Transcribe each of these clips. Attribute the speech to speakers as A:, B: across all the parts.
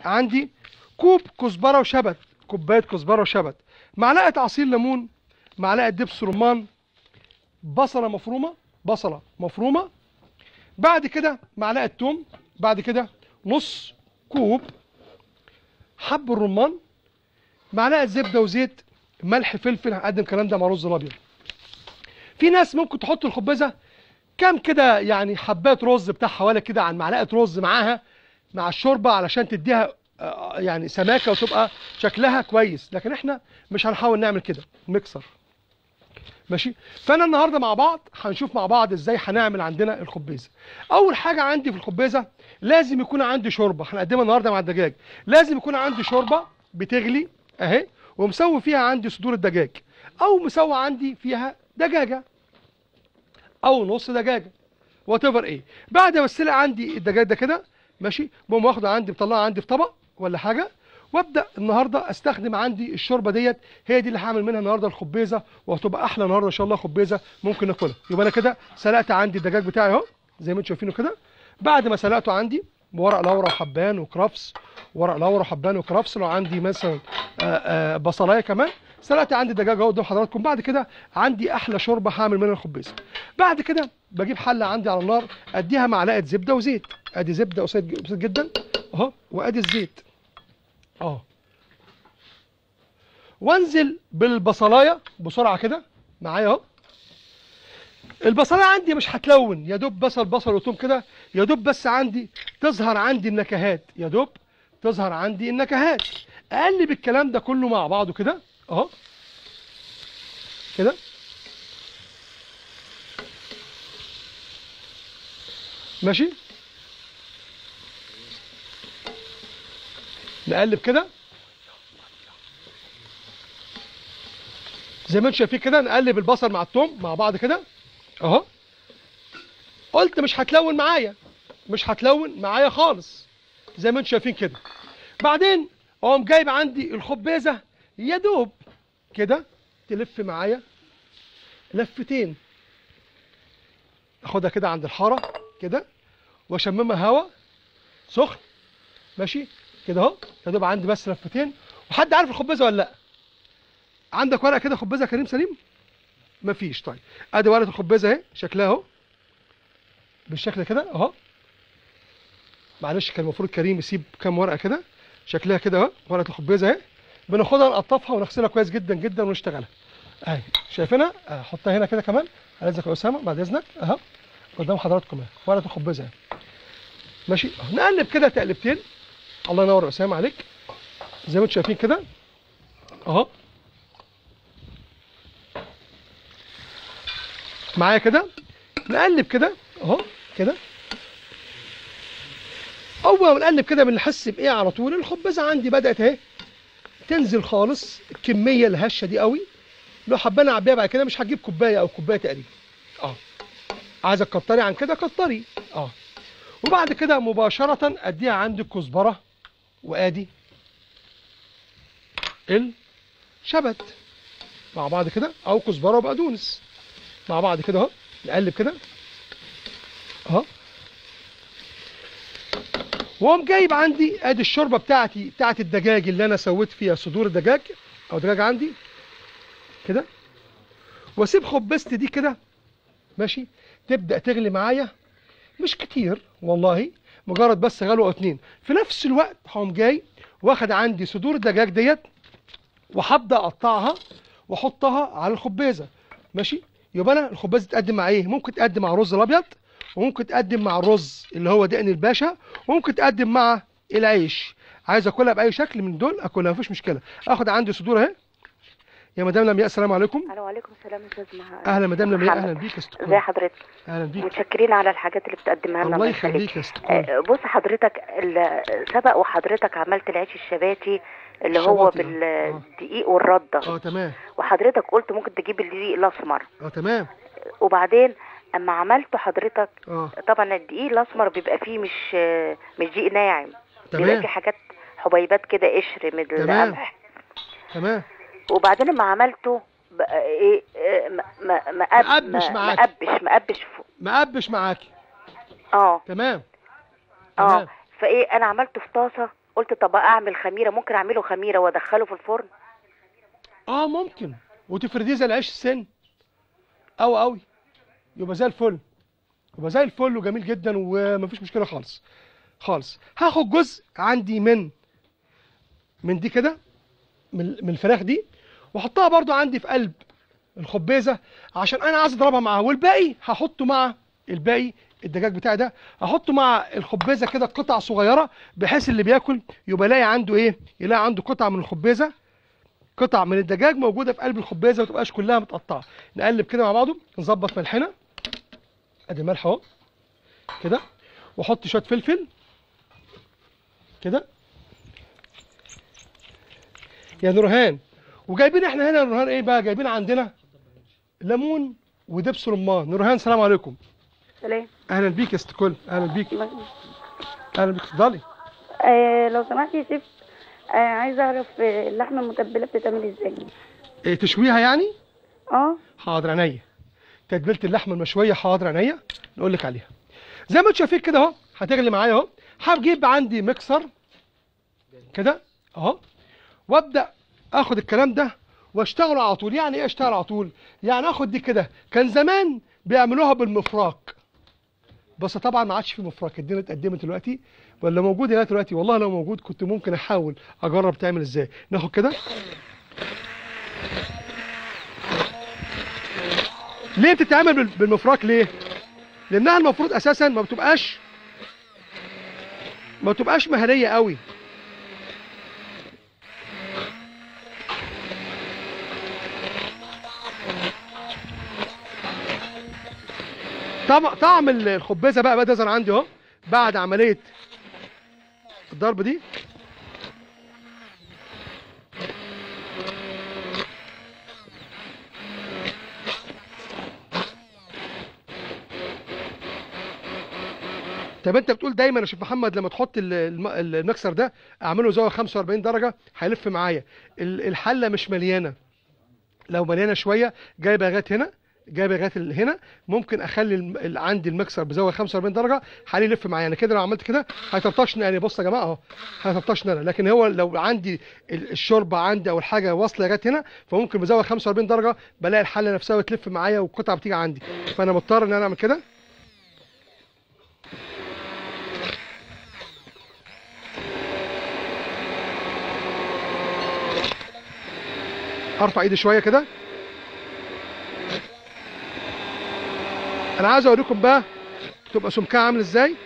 A: عندي كوب كزبره وشبت كوبايه كزبره وشبت معلقه عصير ليمون معلقه دبس رمان بصله مفرومه بصله مفرومه بعد كده معلقه توم بعد كده نص كوب حب الرمان معلقه زبده وزيت ملح فلفل هقدم الكلام ده مع رز الابيض في ناس ممكن تحط الخبزه كام كده يعني حبات رز بتاع حوالي كده عن معلقه رز معاها مع الشوربه علشان تديها آه، يعني سماكه وتبقى شكلها كويس لكن احنا مش هنحاول نعمل كده ميكسر ماشي فانا النهارده مع بعض هنشوف مع بعض ازاي هنعمل عندنا الخبيزه اول حاجه عندي في الخبيزه لازم يكون عندي شوربه هنقدمها النهارده مع الدجاج لازم يكون عندي شوربه بتغلي اهي ومسوي فيها عندي صدور الدجاج او مسوي عندي فيها دجاجه او نص دجاجه وات ايفر ايه بعد ما اسلق عندي الدجاج ده كده ماشي بقوم واخده عندي مطلعها عندي في طبق ولا حاجه وابدا النهارده استخدم عندي الشوربه ديت هي دي اللي هعمل منها النهارده الخبيزه وهتبقى احلى النهارده ان شاء الله خبيزه ممكن ناكلها يبقى انا كده سلقت عندي الدجاج بتاعي اهو زي ما انتم شايفينه كده بعد ما سلقته عندي بورق لورا وحبان وكرفس ورق لورا وحبان وكرفس لو عندي مثلا آه، آه، بصلايه كمان سلقت عندي الدجاج اهو قدام حضراتكم بعد كده عندي احلى شوربه هعمل منها الخبيزه بعد كده بجيب حله عندي على النار اديها معلقه زبده وزيت ادي زبده بسيط بسيط جدا اهو وادي الزيت اهو وانزل بالبصلايه بسرعه كده معايا اهو البصلايه عندي مش هتلون يا دوب بصل بصل وتوم كده يا دوب بس عندي تظهر عندي النكهات يا دوب تظهر عندي النكهات اقلب الكلام ده كله مع بعضه كده اهو كده ماشي نقلب كده زي ما انتم شايفين كده نقلب البصل مع الثوم مع بعض كده اهو قلت مش هتلون معايا مش هتلون معايا خالص زي ما انتم شايفين كده بعدين اقوم جايب عندي الخبيزه يا دوب كده تلف معايا لفتين اخدها كده عند الحاره كده واشممها هوا سخن ماشي كده اهو يا دوب عندي بس لفتين وحد عارف الخبازه ولا لا عندك ورقه كده خبازه يا كريم سليم مفيش طيب ادي ورقه الخبازه اهي شكلها اهو بالشكل كده اهو معلش كان المفروض كريم يسيب كام ورقه كده شكلها كده اهو ورقه الخبازه اهي بناخدها نقطفها ونغسلها كويس جدا جدا ونشتغلها اهي شايفينها احطها هنا كده كمان على اذنك يا اسامه بعد اذنك اهو قدام حضراتكم اهي ورقه الخبازه اهي ماشي أهو. نقلب كده تقلبتين الله ينور يا اسامه عليك زي ما انتم شايفين كده اهو معايا كده نقلب كده اهو كده اول ما نقلب كده بنحس بايه على طول الخبزه عندي بدات اهي تنزل خالص الكميه الهشه دي قوي لو حبينا اعبيها بعد كده مش هتجيب كوبايه او كوبايه تقريبا اه عايزه تكتري عن كده كتري اه وبعد كده مباشره اديها عندي الكزبره وادي الشبت مع بعض كده او كزبره وبقدونس مع بعض كده اهو نقلب كده اهو واقوم جايب عندي ادي الشوربه بتاعتي بتاعت الدجاج اللي انا سويت فيها صدور الدجاج او دجاج عندي كده واسيب خبزتي دي كده ماشي تبدا تغلي معايا مش كتير والله مجرد بس غلوه او اتنين في نفس الوقت هقوم جاي واخد عندي صدور الدجاج ديت وهبدا اقطعها واحطها على الخبازه ماشي يبقى انا الخبازه تقدم مع ايه ممكن تقدم مع الرز الابيض وممكن تقدم مع الرز اللي هو دقن الباشا وممكن تقدم مع العيش عايز اكلها باي شكل من دول اكلها مفيش مشكله اخد عندي صدور اهي يا مدام لمياء السلام عليكم
B: الو عليكم السلام يا استاذ مها
A: اهلا مدام لمياء
B: محمد.
A: اهلا بيك يا ست
B: ازي حضرتك
A: اهلا بيك
B: متشكرين على الحاجات اللي بتقدمها لنا
A: الله
B: يخليك.
A: يخليك يا ست
B: آه، بص حضرتك ال- سبق وحضرتك عملت العيش الشباتي اللي هو
A: الشباتي، آه.
B: بالدقيق والرده
A: اه تمام
B: وحضرتك قلت ممكن تجيب الدقيق الاسمر
A: اه تمام
B: وبعدين اما عملته حضرتك
A: اه
B: طبعا الدقيق الاسمر بيبقى فيه مش آه، مش دقيق ناعم بيبقى
A: تمام
B: فيه حاجات حبيبات كده قشر من
A: تمام.
B: القمح
A: تمام
B: وبعدين لما عملته بقى ايه آه، ما ما ما
A: مقبش معاك.
B: مقبش مقبش فوق.
A: مقبش معاكي
B: اه
A: تمام
B: اه
A: تمام
B: فايه انا عملته في طاسه قلت طب اعمل خميره ممكن اعمله خميره وادخله في الفرن
A: اه ممكن وتفرديه زي العيش السن او قوي يبقى زي الفل يبقى زي الفل وجميل جدا ومفيش مشكله خالص خالص هاخد جزء عندي من من دي كده من من الفراخ دي واحطها برضو عندي في قلب الخبيزه عشان انا عايز اضربها معاها والباقي هحطه مع الباقي الدجاج بتاعي ده احطه مع الخبيزه كده قطع صغيره بحيث اللي بياكل يبقى لاقي عنده ايه يلاقي عنده قطعه من الخبيزه قطع من الدجاج موجوده في قلب الخبازه ما تبقاش كلها متقطعه نقلب كده مع بعضه نظبط ملحنا ادي ملح اهو كده واحط شويه فلفل كده يا نورهان وجايبين احنا هنا يا نورهان ايه بقى جايبين عندنا ليمون ودبس رمان نورهان سلام عليكم
C: سلام
A: اهلا بيك يا ست كل اهلا بيك اهلا بيك اتفضلي
C: آه لو سمحت يا شيف آه عايزه اعرف آه، اللحمه المتبله بتتعمل ازاي
A: إيه تشويها يعني
C: اه
A: حاضر عينيا تتبيله اللحمه المشويه حاضر عينيا نقول لك عليها زي ما انتوا شايفين كده اهو هتغلي معايا اهو هجيب عندي ميكسر كده اهو وابدا اخد الكلام ده واشتغله على طول يعني ايه اشتغل على طول يعني اخد دي كده كان زمان بيعملوها بالمفراك بس طبعا ما عادش في مفراك الدنيا اتقدمت دلوقتي ولا موجود هنا دلوقتي والله لو موجود كنت ممكن احاول اجرب تعمل ازاي ناخد كده ليه بتتعمل بال- بالمفراك ليه لانها المفروض اساسا ما بتبقاش ما بتبقاش مهريه قوي طعم طعم الخبازه بقى بدا يظهر عندي اهو بعد عمليه الضرب دي طب انت بتقول دايما يا شيخ محمد لما تحط ال- الم- المكسر ده اعمله زاويه 45 درجه هيلف معايا ال- الحله مش مليانه لو مليانه شويه جايبه لغايه هنا جايبه لغايه ال- هنا ممكن اخلي الم- ال- عندي المكسر بزاويه 45 درجه هخليه يلف معايا انا كده لو عملت كده هيطرطشني يعني بص يا جماعه اهو هيطرطشني انا لكن هو لو عندي ال- الشوربه عندي او الحاجه واصله لغايه هنا فممكن بزاويه 45 درجه بلاقي الحله نفسها بتلف معايا والقطعه بتيجي عندي فانا مضطر ان انا اعمل كده ارفع ايدي شويه كده انا عايز اوريكم بقى تبقى سمكها عامل ازاي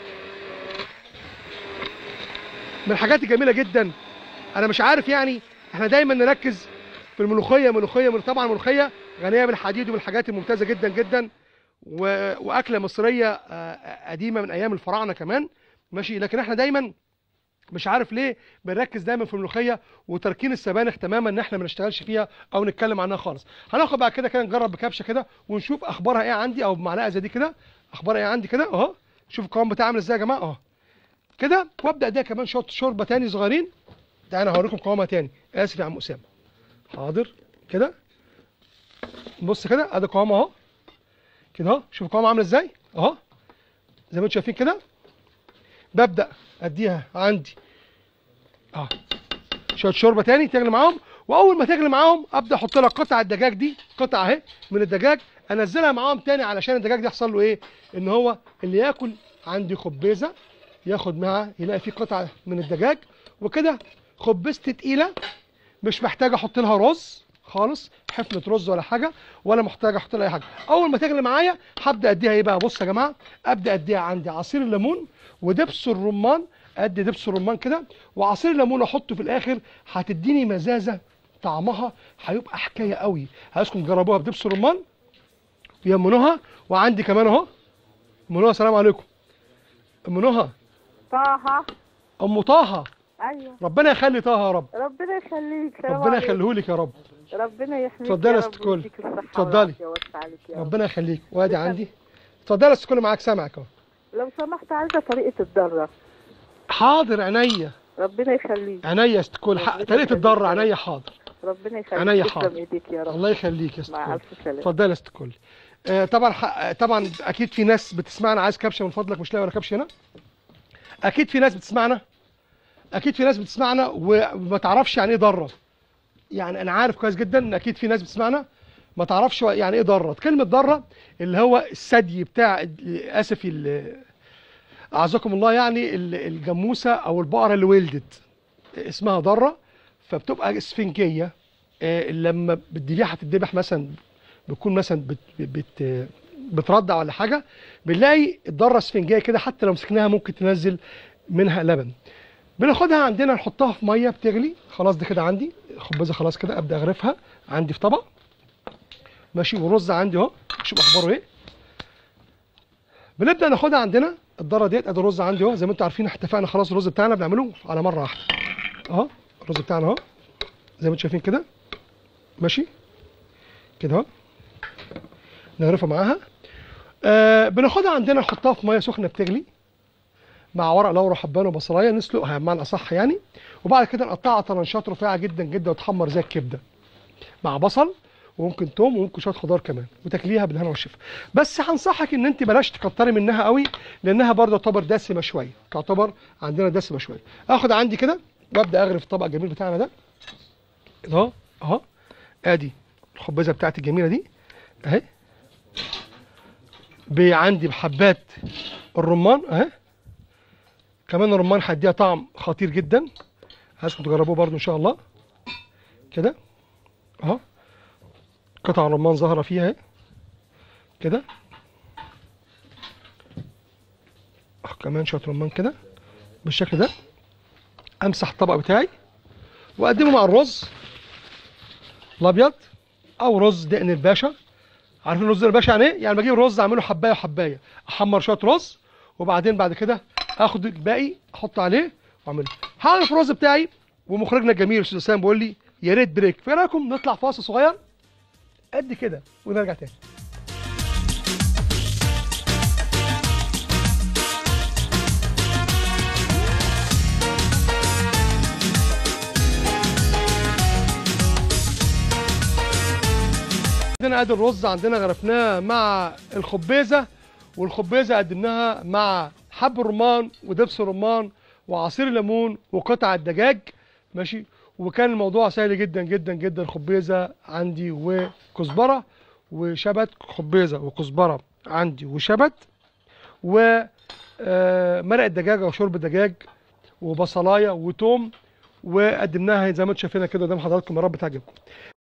A: من الحاجات الجميله جدا انا مش عارف يعني احنا دايما نركز في الملوخيه ملوخيه مل- طبعا الملوخيه غنيه بالحديد ومن الحاجات الممتازه جدا جدا و... واكله مصريه آه، قديمه من ايام الفراعنه كمان ماشي لكن احنا دايما مش عارف ليه بنركز دايما في الملوخيه وتركين السبانخ تماما ان احنا ما نشتغلش فيها او نتكلم عنها خالص هناخد بعد كده كده نجرب بكبشه كده ونشوف اخبارها ايه عندي او بمعلقه زي دي كده اخبارها ايه عندي كده اهو شوف القوام بتاعها عامل ازاي يا جماعه اهو كده وابدا اديها كمان شويه شوربه تاني صغيرين ده انا هوريكم قوامها تاني اسف يا عم اسامه حاضر كده بص كده ادي قوامها اهو كده اهو شوف القوام عامل ازاي اهو زي ما انتم شايفين كده ببدا اديها عندي اه شويه شوربه تاني تغلي معاهم واول ما تغلي معاهم ابدا احط لها قطع الدجاج دي قطعه اهي من الدجاج انزلها معاهم تاني علشان الدجاج ده يحصل له ايه ان هو اللي ياكل عندي خبيزه ياخد معاه يلاقي فيه قطعه من الدجاج وكده خبزتي تقيله مش محتاج احط لها رز خالص حفنه رز ولا حاجه ولا محتاج احط لها اي حاجه اول ما تغلي معايا هبدا اديها ايه بقى بص يا جماعه ابدا اديها عندي عصير الليمون ودبس الرمان ادي دبس الرمان كده وعصير الليمون احطه في الاخر هتديني مزازه طعمها هيبقى حكايه قوي عايزكم تجربوها بدبس الرمان يا ام نهى وعندي كمان اهو ام نهى السلام عليكم ام نهى
C: طه
A: ام طه
C: ايوه
A: ربنا يخلي طه يا رب
C: ربنا يخليك سلام
A: ربنا
C: عليكم.
A: يخليهولك يا رب
C: ربنا يحميك
A: اتفضلي يا
C: يا
A: ست
C: رب
A: كل.
C: ويديك الصحة
A: اتفضلي.
C: والعافية ويوسع عليك يا رب.
A: ربنا يخليك وادي عندي اتفضلي يا ست كل معاك سامعك اهو
C: لو سمحت عايزه طريقه الذره
A: حاضر عينيا
C: ربنا يخليك
A: عينيا يا ست كل حق طريقه الضر عينيا حاضر
C: ربنا يخليك
A: عينيا
C: تسلم
A: حاضر.
C: ايديك يا رب
A: الله يخليك يا ست
C: مع
A: كل
C: الف سلامه
A: اتفضلي يا ست كل آه، طبعا ح- طبعا اكيد في ناس بتسمعنا عايز كبشه من فضلك مش لاقي ولا كبشه هنا اكيد في ناس بتسمعنا اكيد في ناس بتسمعنا وما تعرفش يعني ايه ضره يعني انا عارف كويس جدا ان اكيد في ناس بتسمعنا ما تعرفش يعني ايه ضره كلمه ضره اللي هو الثدي بتاع اسف ال- اعزكم الله يعني ال- الجاموسه او البقره اللي ولدت اسمها ضره فبتبقى اسفنجيه آه، لما الذبيحه تتذبح مثلا بتكون مثلا بت بت بترضع ولا حاجه بنلاقي الضره اسفنجيه كده حتى لو مسكناها ممكن تنزل منها لبن بناخدها عندنا نحطها في ميه بتغلي خلاص ده كده عندي خبزه خلاص كده ابدا اغرفها عندي في طبق ماشي والرز عندي اهو شوف اخباره ايه بنبدا ناخدها عندنا الذره ديت ادي الرز عندي اهو زي ما انتم عارفين احنا اتفقنا خلاص الرز بتاعنا بنعمله على مره واحده اهو الرز بتاعنا اهو زي ما انتم شايفين كده ماشي كده اهو نغرفها معاها آه بناخدها عندنا نحطها في ميه سخنه بتغلي مع ورق لورا حبان وبصلايه نسلقها بمعنى اصح يعني وبعد كده نقطعها طرنشات رفيعه جدا جدا وتحمر زي الكبده مع بصل وممكن توم وممكن شويه خضار كمان وتاكليها بالهنا والشفا بس هنصحك ان انت بلاش تكتري منها قوي لانها برضه تعتبر دسمه شويه تعتبر عندنا دسمه شويه اخد عندي كده وابدا اغرف الطبق الجميل بتاعنا ده كده اهو اهو ادي الخبازه بتاعتي الجميله دي اهي ب- عندي بحبات الرمان اهي كمان الرمان هيديها طعم خطير جدا عايزكم تجربوه برضو ان شاء الله كده اهو قطع رمان ظاهره فيها اهي كده أهو كمان شويه رمان كده بالشكل ده امسح الطبق بتاعي واقدمه مع الرز الابيض او رز دقن الباشا عارفين رز الباشا يعني ايه؟ يعني بجيب رز اعمله حبايه وحبايه احمر شويه رز وبعدين بعد كده اخد الباقي احط عليه واعمله هعرف الرز بتاعي ومخرجنا الجميل الاستاذ اسامه بيقول لي يا ريت بريك فايه رايكم نطلع فاصل صغير قد كده ونرجع تاني عندنا ادي الرز عندنا غرفناه مع الخبيزه والخبيزه قدمناها مع حب الرمان ودبس الرمان وعصير الليمون وقطع الدجاج ماشي وكان الموضوع سهل جدا جدا جدا خبيزه عندي وكزبره وشبت خبيزه وكزبره عندي وشبت و آه، مرق الدجاج او شرب الدجاج وبصلايه وتوم وقدمناها زي ما انتم شايفينها كده قدام حضراتكم يا رب تعجبكم